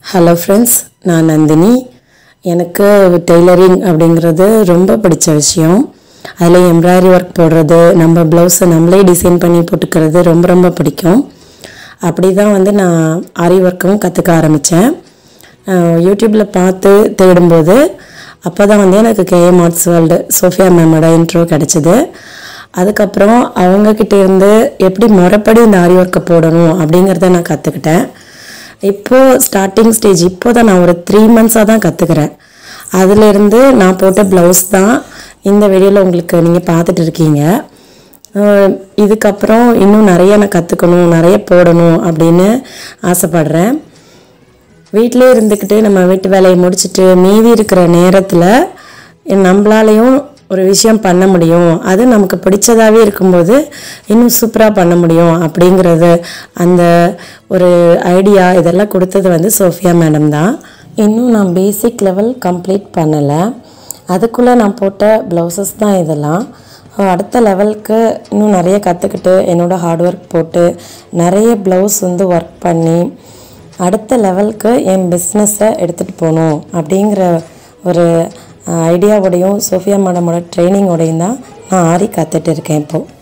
hello friends நான் நந்தினி எனக்கு tailoring அப்படிங்கிறது ரொம்ப பிடிச்ச விஷயம் அதில் எம்ப்ராய்டரி ஒர்க் போடுறது நம்ம ப்ளவுஸை நம்மளே டிசைன் பண்ணி போட்டுக்கிறது ரொம்ப ரொம்ப பிடிக்கும் அப்படி தான் வந்து நான் ஆரி ஒர்க்கும் கற்றுக்க ஆரம்பித்தேன் யூடியூப்பில் பார்த்து தேடும்போது அப்போ தான் வந்து எனக்கு கேஎம் ஆர்ட்ஸ் வேர்ல்டு சோஃபியா மேமோட இன்ட்ரோ கிடச்சிது அதுக்கப்புறம் அவங்கக்கிட்ட இருந்து எப்படி முறைப்படி இந்த ஆரி ஒர்க்கை போடணும் அப்படிங்கிறத நான் கற்றுக்கிட்டேன் இப்போது ஸ்டார்டிங் ஸ்டேஜ் இப்போ தான் நான் ஒரு த்ரீ மந்த்ஸாக தான் கற்றுக்கிறேன் அதிலிருந்து நான் போட்ட ப்ளவுஸ் தான் இந்த வீடியோவில் உங்களுக்கு நீங்கள் பார்த்துட்டு இருக்கீங்க அஹ் இதுக்கப்புறம் இன்னும் நிறைய நான் கற்றுக்கணும் நிறைய போடணும் அப்படின்னு ஆசைப்படுறேன் வீட்டிலே இருந்துக்கிட்டு நம்ம வீட்டு வேலையை முடிச்சுட்டு மீதி இருக்கிற நேரத்தில் நம்மளாலையும் ஒரு விஷயம் பண்ண முடியும் அது நமக்கு பிடிச்சதாகவே இருக்கும்போது இன்னும் சூப்பராக பண்ண முடியும் அப்படிங்கிறது அந்த ஒரு ஐடியா இதெல்லாம் கொடுத்தது வந்து சோஃபியா மேடம் தான் இன்னும் நான் பேசிக் லெவல் கம்ப்ளீட் பண்ணலை அதுக்குள்ளே நான் போட்ட ப்ளவுசஸ் தான் இதெல்லாம் அடுத்த லெவலுக்கு இன்னும் நிறைய கற்றுக்கிட்டு என்னோடய ஹார்ட் ஒர்க் போட்டு நிறைய ப்ளவுஸ் வந்து ஒர்க் பண்ணி அடுத்த லெவலுக்கு என் பிஸ்னஸை எடுத்துகிட்டு போகணும் அப்படிங்கிற ஒரு ஐடியாவோடையும் சோஃபியா மேடமோட ட்ரைனிங்கோடையும் தான் நான் ஆரி கற்றுட்டு இருக்கேன் இப்போது